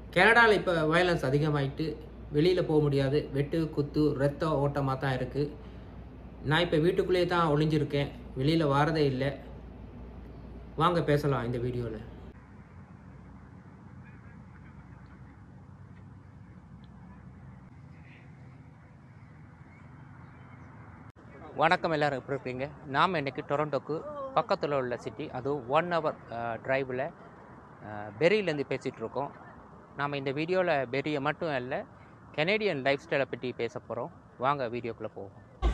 கனடாவில் இப்போ வயலன்ஸ் அதிகமாயிட்டு வெளியில் போக முடியாது வெட்டு குத்து ரத்த ஓட்டமாக தான் இருக்குது நான் இப்போ வீட்டுக்குள்ளேயே தான் ஒளிஞ்சிருக்கேன் வெளியில் வாரதே இல்லை வாங்க பேசலாம் இந்த வீடியோவில் வணக்கம் எல்லாரும் எப்படி இருக்கீங்க நாம் இன்றைக்கி டொரண்டோக்கு பக்கத்தில் உள்ள சிட்டி அதுவும் ஒன் ஹவர் டிரைவில் பெரியிலேருந்து பேசிகிட்டு இருக்கோம் நாம் இந்த வீடியோவில் பெரியை மட்டும் இல்லை கெனேடியன் லைஃப் ஸ்டைலை பற்றி பேச போகிறோம் வாங்க வீடியோக்குள்ளே போவோம்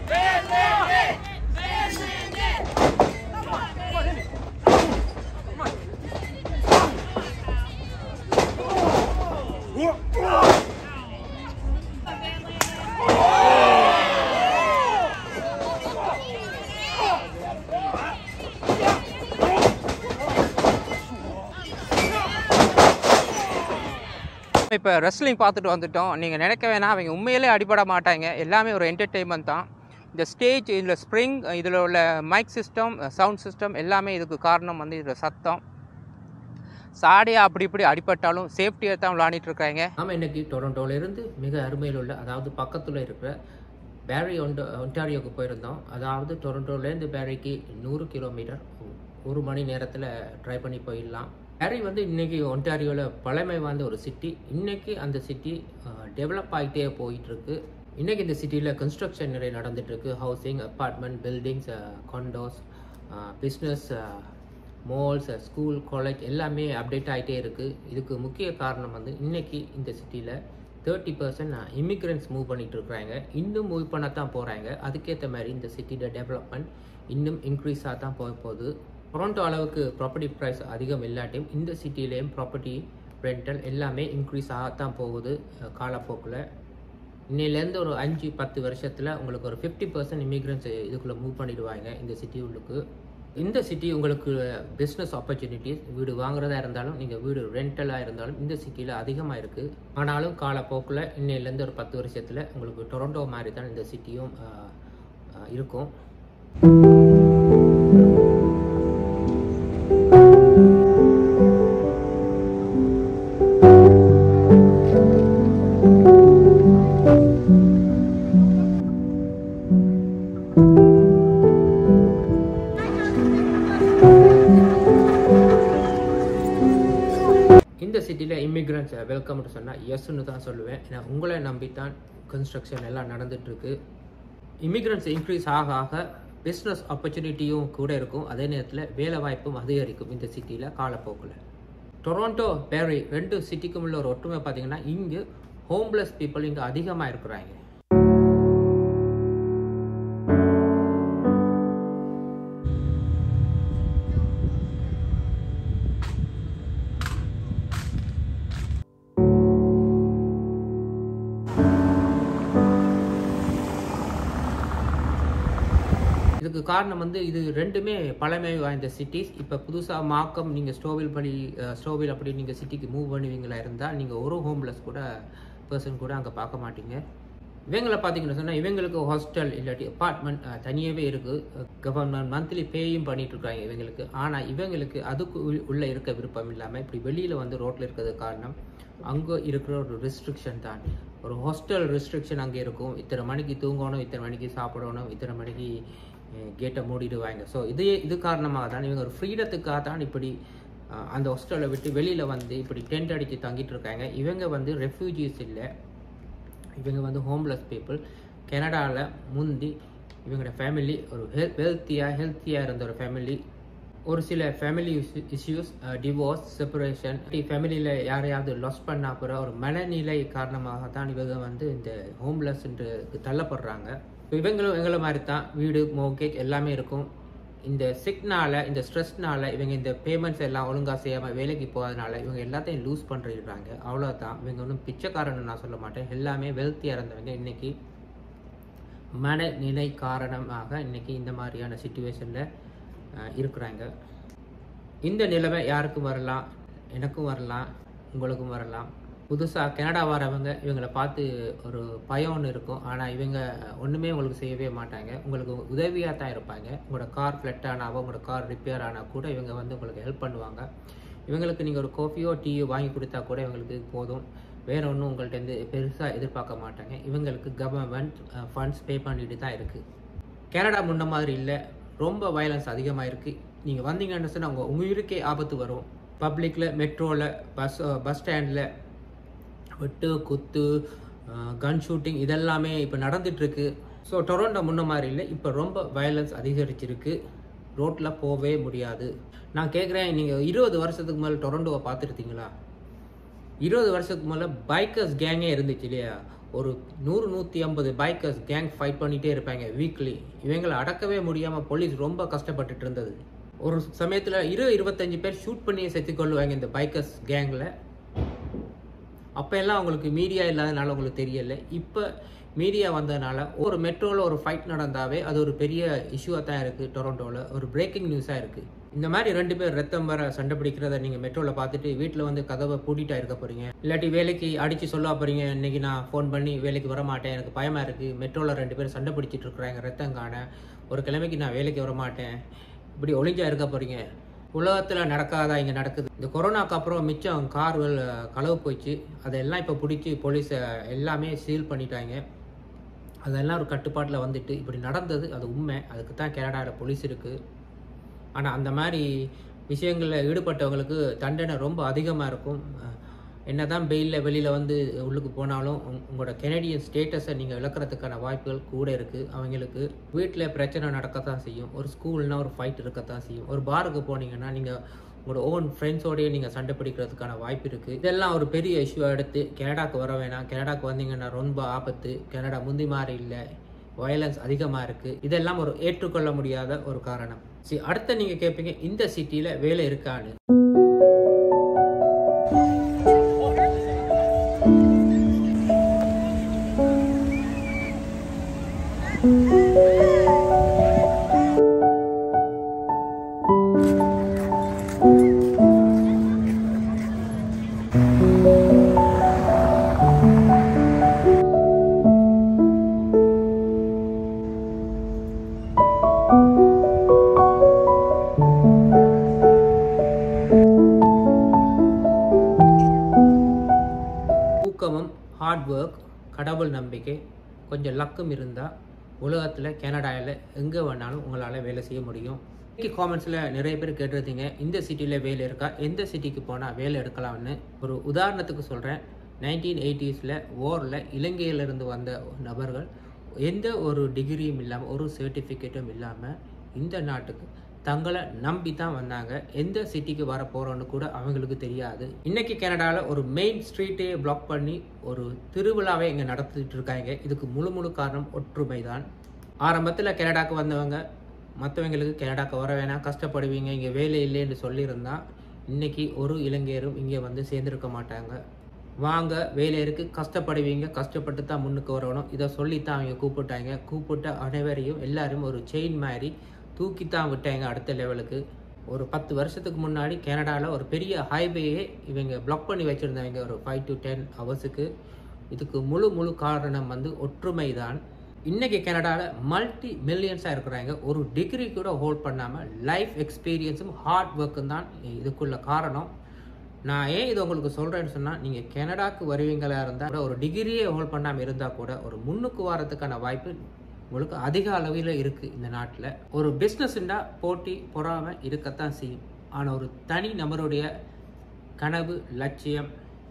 இப்போ ரெஸ்லிங் பார்த்துட்டு வந்துட்டோம் நீங்கள் நினைக்க வேணாம் அவங்க உண்மையிலே அடிபட மாட்டாங்க எல்லாமே ஒரு என்டர்டெயின்மெண்ட் தான் இந்த ஸ்டேஜ் இதில் ஸ்ப்ரிங் இதில் உள்ள மைக் சிஸ்டம் சவுண்ட் சிஸ்டம் எல்லாமே இதுக்கு காரணம் வந்து இதில் சத்தம் சாடியா அப்படி இப்படி அடிபட்டாலும் சேஃப்டியாக தான் விளாண்டிட்டு இருக்காங்க நாம இன்னைக்கு டொரண்டோலேருந்து மிக அருமையில் உள்ள அதாவது பக்கத்தில் இருக்கிற பேரி ஒன்டோ ஒன்டாரியோக்கு போயிருந்தோம் அதாவது டொரண்டோலேருந்து பேரிக்கு நூறு கிலோமீட்டர் ஒரு மணி நேரத்தில் ட்ரை பண்ணி போயிடலாம் பேரி வந்து இன்னைக்கு ஒன்டாரியோவில் பழமை வாய்ந்த ஒரு சிட்டி இன்னைக்கு அந்த சிட்டி டெவலப் ஆகிட்டே போயிட்டு இருக்கு இன்னைக்கு இந்த சிட்டியில் கன்ஸ்ட்ரக்ஷன் நிறைய நடந்துட்டு இருக்கு housing apartment buildings condos business malls school college எல்லாமே அப்டேட் ஆகிட்டே இருக்குது இதுக்கு முக்கிய காரணம் வந்து இன்னைக்கு இந்த சிட்டியில் தேர்ட்டி பர்சன்ட் இமிக்ரெண்ட்ஸ் மூவ் பண்ணிட்டு இருக்கிறாங்க இன்னும் மூவ் பண்ண தான் போகிறாங்க அதுக்கேற்ற மாதிரி இந்த சிட்டியோட டெவலப்மெண்ட் இன்னும் இன்க்ரீஸாக தான் போக போகுது டொரண்டோ அளவுக்கு ப்ராப்பர்ட்டி ப்ரைஸ் அதிகம் இல்லாட்டியும் இந்த சிட்டிலேயும் ப்ராப்பர்ட்டி ரெண்டல் எல்லாமே இன்க்ரீஸ் ஆகத்தான் போகுது அஹ், காலப்போக்கில் இன்னையிலேருந்து ஒரு அஞ்சு பத்து வருஷத்தில் உங்களுக்கு ஒரு ஃபிஃப்டி பர்சன்ட் இமிக்ரெண்ட்ஸ் இதுக்குள்ளே மூவ் பண்ணிடுவாங்க இந்த சிட்டி உள்ளுக்கு இந்த சிட்டி உங்களுக்கு பிஸ்னஸ் ஆப்பர்ச்சுனிட்டிஸ் வீடு வாங்குறதா இருந்தாலும் நீங்கள் வீடு ரெண்டலாக இருந்தாலும் இந்த சிட்டியில் அதிகமாக இருக்குது ஆனாலும் காலப்போக்கில் இன்னையிலேருந்து ஒரு பத்து வருஷத்தில் உங்களுக்கு டொரண்டோ மாதிரி தான் இந்த சிட்டியும் அஹ், அஹ், இருக்கும் இந்த சிட்டியில் இமிக்ரெண்ட்ஸ் வெல்கம்னு சொன்னால் எஸ்ன்னு தான் சொல்லுவேன் ஏன்னா உங்களை நம்பி தான் கன்ஸ்ட்ரக்ஷன் எல்லாம் நடந்துட்டுருக்கு இமிக்ரெண்ட்ஸ் இன்க்ரீஸ் ஆக ஆக பிஸ்னஸ் ஆப்பர்ச்சுனிட்டியும் கூட இருக்கும் அதே நேரத்தில் வேலை வாய்ப்பும் அதிகரிக்கும் இந்த சிட்டியில் காலப்போக்கில் டொரண்டோ பேரி ரெண்டு சிட்டிக்கும் உள்ள ஒரு ஒற்றுமை பார்த்தீங்கன்னா இங்கு ஹோம்லெஸ் பீப்புள் இங்கே அதிகமாக இருக்கிறாங்க இதுக்கு காரணம் வந்து இது ரெண்டுமே பழமை வாய்ந்த சிட்டிஸ் இப்போ புதுசாக மாக்கம் நீங்கள் ஸ்டோவில் படி ஸ்டோவில் அப்படி நீங்கள் சிட்டிக்கு மூவ் பண்ணுவீங்களா இருந்தால் நீங்கள் ஒரு ஹோம்லெஸ் கூட பர்சன் கூட அங்கே பார்க்க மாட்டீங்க இவங்களை பார்த்தீங்கன்னு சொன்னால் இவங்களுக்கு ஹாஸ்டல் இல்லாட்டி அப்பார்ட்மெண்ட் தனியாகவே இருக்குது கவர்மெண்ட் மந்த்லி பேயும் பண்ணிட்டு இருக்காங்க இவங்களுக்கு ஆனால் இவங்களுக்கு அதுக்கு உள்- உள்ளே இருக்க விருப்பம் இல்லாமல் இப்படி வெளியில் வந்து ரோட்டில் இருக்கிறதுக்கு காரணம் அங்கே இருக்கிற ஒரு ரெஸ்ட்ரிக்ஷன் தான் ஒரு ஹாஸ்டல் ரெஸ்ட்ரிக்ஷன் அங்கே இருக்கும் இத்தனை மணிக்கு தூங்கணும் இத்தனை மணிக்கு சாப்பிடணும் இத்தனை மணிக்கு கேட்டை மூடிடுவாங்க ஸோ இது இது காரணமாக தான் இவங்க ஒரு ஃப்ரீடத்துக்காக தான் இப்படி அஹ், அந்த ஹாஸ்டலை விட்டு வெளியில் வந்து இப்படி டென்ட் அடித்து தங்கிட்டு இருக்காங்க இவங்க வந்து ரெஃப்யூஜிஸ் இல்லை இவங்க வந்து ஹோம்லெஸ் பீப்புள் கனடாவில் முந்தி இவங்களோட ஃபேமிலி ஒரு ஹெல் வெல்த்தியாக ஹெல்த்தியாக இருந்த ஒரு ஃபேமிலி ஒரு சில ஃபேமிலி இஷ்யூஸ் டிவோர்ஸ் செப்பரேஷன் ஃபேமிலியில் யாரையாவது லாஸ் பண்ண அப்புறம் ஒரு மனநிலை காரணமாக தான் இவங்க வந்து இந்த ஹோம்லெஸ்ன்றதுக்கு தள்ளப்படுறாங்க இப்போ இவங்களும் எங்களை மாதிரி தான் வீடு மோகேஜ் எல்லாமே இருக்கும் இந்த சிக்னால இந்த ஸ்ட்ரெஸ்னால இவங்க இந்த பேமெண்ட்ஸ் எல்லாம் ஒழுங்காக செய்யாமல் வேலைக்கு போகாதனால இவங்க எல்லாத்தையும் லூஸ் பண்ணிடுறாங்க அவ்வளோதான் இவங்க ஒன்றும் பிச்சைக்காரன்னு நான் சொல்ல மாட்டேன் எல்லாமே வெல்த்தியாக இருந்தவங்க இன்னைக்கு மனநிலை காரணமாக இன்னைக்கு இந்த மாதிரியான சுச்சுவேஷனில் இருக்கிறாங்க இந்த நிலைமை யாருக்கும் வரலாம் எனக்கும் வரலாம் உங்களுக்கும் வரலாம் புதுசாக கனடா வரவங்க இவங்களை பார்த்து ஒரு பயம் ஒன்று இருக்கும் ஆனால் இவங்க ஒன்றுமே உங்களுக்கு செய்யவே மாட்டாங்க உங்களுக்கு உதவியாக தான் இருப்பாங்க உங்களோட கார் ஃப்ளட் ஆனாவோ உங்களோட கார் ரிப்பேர் ஆனால் கூட இவங்க வந்து உங்களுக்கு ஹெல்ப் பண்ணுவாங்க இவங்களுக்கு நீங்கள் ஒரு காஃபியோ டீயோ வாங்கி கொடுத்தா கூட இவங்களுக்கு போதும் வேறு ஒன்றும் உங்கள்கிட்ட பெருசாக எதிர்பார்க்க மாட்டாங்க இவங்களுக்கு கவர்மெண்ட் ஃபண்ட்ஸ் பே பண்ணிட்டு தான் இருக்குது கனடா முன்ன மாதிரி இல்லை ரொம்ப வயலன்ஸ் அதிகமாக இருக்குது நீங்கள் வந்தீங்கன்னு சொன்னால் உங்கள் உயிருக்கே ஆபத்து வரும் பப்ளிக்கில் மெட்ரோவில் பஸ் பஸ் ஸ்டாண்டில் வெட்டு குத்து கன் ஷூட்டிங் இதெல்லாமே இப்போ நடந்துட்டுருக்கு ஸோ டொரண்டோ முன்ன மாதிரி இல்லை இப்போ ரொம்ப வயலன்ஸ் அதிகரிச்சிருக்கு ரோட்டில் போகவே முடியாது நான் கேட்குறேன் நீங்கள் இருபது வருஷத்துக்கு மேலே டொரண்டோவை பார்த்துருத்தீங்களா இருபது வருஷத்துக்கு மேலே பைக்கர்ஸ் கேங்கே இருந்துச்சு இல்லையா ஒரு நூறு நூற்றி ஐம்பது பைக்கர்ஸ் கேங் ஃபைட் பண்ணிகிட்டே இருப்பாங்க வீக்லி இவங்களை அடக்கவே முடியாமல் போலீஸ் ரொம்ப கஷ்டப்பட்டுட்டு இருந்தது ஒரு சமயத்தில் இரு இருபத்தஞ்சு பேர் ஷூட் பண்ணி செத்துக்கொள்ளுவாங்க இந்த பைக்கர்ஸ் கேங்கில் அப்போ எல்லாம் அவங்களுக்கு மீடியா இல்லாதனால உங்களுக்கு தெரியல இப்போ மீடியா வந்ததுனால ஒரு மெட்ரோவில் ஒரு ஃபைட் நடந்தாவே அது ஒரு பெரிய இஷ்யூவாக தான் இருக்குது டொரண்டோவில் ஒரு பிரேக்கிங் நியூஸாக இருக்குது இந்த மாதிரி ரெண்டு பேர் ரத்தம் வர சண்டை பிடிக்கிறத நீங்கள் மெட்ரோவில் பார்த்துட்டு வீட்டில் வந்து கதவை பூட்டிட்டா இருக்க போகிறீங்க இல்லாட்டி வேலைக்கு அடித்து சொல்ல போகிறீங்க இன்றைக்கி நான் ஃபோன் பண்ணி வேலைக்கு வர மாட்டேன் எனக்கு பயமாக இருக்குது மெட்ரோவில் ரெண்டு பேர் சண்டை பிடிச்சிட்டு இருக்கிறாங்க ரத்தம் காண ஒரு கிழமைக்கு நான் வேலைக்கு வர மாட்டேன் இப்படி ஒளிஞ்சா இருக்க போகிறீங்க உலகத்தில் நடக்காதா இங்கே நடக்குது இந்த கொரோனாக்கு அப்புறம் மிச்சம் கார்கள் களவு போயிடுச்சு அதெல்லாம் இப்போ பிடிச்சி போலீஸ் எல்லாமே சீல் பண்ணிட்டாங்க அதெல்லாம் ஒரு கட்டுப்பாட்டில் வந்துட்டு இப்படி நடந்தது அது உண்மை அதுக்கு தான் கனடாவில் போலீஸ் இருக்குது ஆனால் அந்த மாதிரி விஷயங்களில் ஈடுபட்டவங்களுக்கு தண்டனை ரொம்ப அதிகமாக இருக்கும் என்ன தான் பெயிலில் வெளியில் வந்து உள்ளுக்கு போனாலும் உங்களோட கெனடியன் ஸ்டேட்டஸை நீங்கள் இழக்கிறதுக்கான வாய்ப்புகள் கூட இருக்குது அவங்களுக்கு வீட்டில் பிரச்சனை நடக்கத்தான் செய்யும் ஒரு ஸ்கூல்னால் ஒரு ஃபைட் இருக்கத்தான் செய்யும் ஒரு பாருக்கு போனீங்கன்னா நீங்கள் உங்களோட ஓன் ஃப்ரெண்ட்ஸோடய நீங்கள் சண்டை பிடிக்கிறதுக்கான வாய்ப்பு இருக்குது இதெல்லாம் ஒரு பெரிய இஷ்யூ எடுத்து கனடாக்கு வர வேணாம் கனடாக்கு வந்தீங்கன்னா ரொம்ப ஆபத்து கனடா முந்தி மாதிரி இல்லை வயலன்ஸ் அதிகமாக இருக்குது இதெல்லாம் ஒரு ஏற்றுக்கொள்ள முடியாத ஒரு காரணம் சரி அடுத்த நீங்கள் கேட்பீங்க இந்த சிட்டியில் வேலை இருக்கான்னு ஊக்கமும் ஹார்ட் ஒர்க் கடவுள் நம்பிக்கை கொஞ்சம் லக்கும் இருந்தால் உலகத்தில் கனடாவில் எங்கே வேணாலும் உங்களால் வேலை செய்ய முடியும் இன்னைக்கு காமெண்ட்ஸில் நிறைய பேர் கேட்டிருந்தீங்க இந்த சிட்டியில் வேலை இருக்கா எந்த சிட்டிக்கு போனால் வேலை எடுக்கலாம்னு ஒரு உதாரணத்துக்கு சொல்கிறேன் நைன்டீன் எயிட்டிஸில் ஓரில் இலங்கையிலிருந்து வந்த நபர்கள் எந்த ஒரு டிகிரியும் இல்லாமல் ஒரு சர்டிஃபிகேட்டும் இல்லாமல் இந்த நாட்டுக்கு தங்களை நம்பி தான் வந்தாங்க எந்த சிட்டிக்கு வர போகிறோன்னு கூட அவங்களுக்கு தெரியாது இன்னைக்கு கனடாவில் ஒரு மெயின் ஸ்ட்ரீட்டே பிளாக் பண்ணி ஒரு திருவிழாவை இங்கே நடத்திட்டு இருக்காங்க இதுக்கு முழு முழு காரணம் ஒற்றுமை தான் ஆரம்பத்தில் கனடாக்கு வந்தவங்க மற்றவங்களுக்கு கனடாக்கு வர வேணாம் கஷ்டப்படுவீங்க இங்கே வேலை இல்லைன்னு சொல்லியிருந்தா இன்னைக்கு ஒரு இளைஞரும் இங்கே வந்து சேர்ந்துருக்க மாட்டாங்க வாங்க வேலை இருக்குது கஷ்டப்படுவீங்க கஷ்டப்பட்டு தான் முன்னுக்கு வரணும் இதை சொல்லித்தான் அவங்க கூப்பிட்டாங்க கூப்பிட்ட அனைவரையும் எல்லாரும் ஒரு செயின் மாதிரி தூக்கி தான் விட்டாங்க அடுத்த லெவலுக்கு ஒரு பத்து வருஷத்துக்கு முன்னாடி கனடாவில் ஒரு பெரிய ஹைவேயே இவங்க பிளாக் பண்ணி வச்சுருந்தாங்க ஒரு ஃபைவ் டு டென் ஹவர்ஸுக்கு இதுக்கு முழு முழு காரணம் வந்து ஒற்றுமை தான் இன்றைக்கி கனடாவில் மல்டி மில்லியன்ஸாக இருக்கிறாங்க ஒரு டிகிரி கூட ஹோல்ட் பண்ணாமல் லைஃப் எக்ஸ்பீரியன்ஸும் ஹார்ட் ஒர்க்கும் தான் இதுக்குள்ள காரணம் நான் ஏன் இது உங்களுக்கு சொல்கிறேன்னு சொன்னால் நீங்கள் கனடாக்கு வருவீங்களா இருந்தால் ஒரு டிகிரியே ஹோல்ட் பண்ணாமல் இருந்தால் கூட ஒரு முன்னுக்கு வரதுக்கான வாய்ப்பு உங்களுக்கு அதிக அளவில் இருக்குது இந்த நாட்டில் ஒரு பிஸ்னஸ்ண்டா போட்டி பொறாமல் இருக்கத்தான் செய்யும் ஆனால் ஒரு தனி நபருடைய கனவு லட்சியம்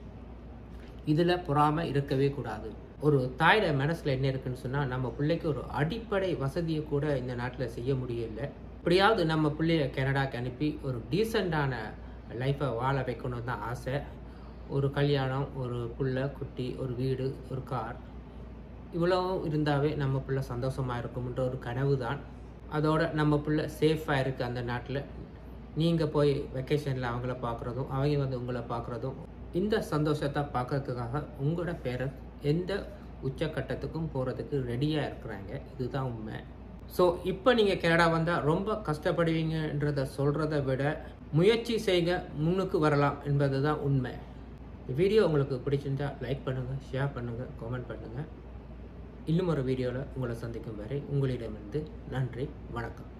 இதில் பொறாமல் இருக்கவே கூடாது ஒரு தாயோட மனசில் என்ன இருக்குன்னு சொன்னால் நம்ம பிள்ளைக்கு ஒரு அடிப்படை வசதியை கூட இந்த நாட்டில் செய்ய முடியல எப்படியாவது நம்ம பிள்ளைய கனடாக்கு அனுப்பி ஒரு டீசெண்டான லைஃப்பை வாழ வைக்கணும்னு தான் ஆசை ஒரு கல்யாணம் ஒரு புள்ள குட்டி ஒரு வீடு ஒரு கார் இவ்வளவும் இருந்தாவே நம்ம பிள்ளை சந்தோஷமாக இருக்கும்ன்ற ஒரு கனவு தான் அதோட நம்ம பிள்ளை சேஃபாக இருக்குது அந்த நாட்டில் நீங்கள் போய் வெக்கேஷனில் அவங்கள பார்க்குறதும் அவங்க வந்து உங்களை பார்க்குறதும் இந்த சந்தோஷத்தை பார்க்கறதுக்காக உங்களோட பேரண்ட்ஸ் எந்த உச்சக்கட்டத்துக்கும் போகிறதுக்கு ரெடியாக இருக்கிறாங்க இதுதான் உண்மை ஸோ இப்போ நீங்கள் கனடா வந்தால் ரொம்ப கஷ்டப்படுவீங்கன்றத சொல்கிறத விட முயற்சி செய்க முன்னுக்கு வரலாம் என்பது தான் உண்மை வீடியோ உங்களுக்கு பிடிச்சிருந்தா லைக் பண்ணுங்கள் ஷேர் பண்ணுங்கள் கமெண்ட் பண்ணுங்கள் இன்னும் ஒரு வீடியோவில் உங்களை சந்திக்கும் வரை உங்களிடமிருந்து நன்றி வணக்கம்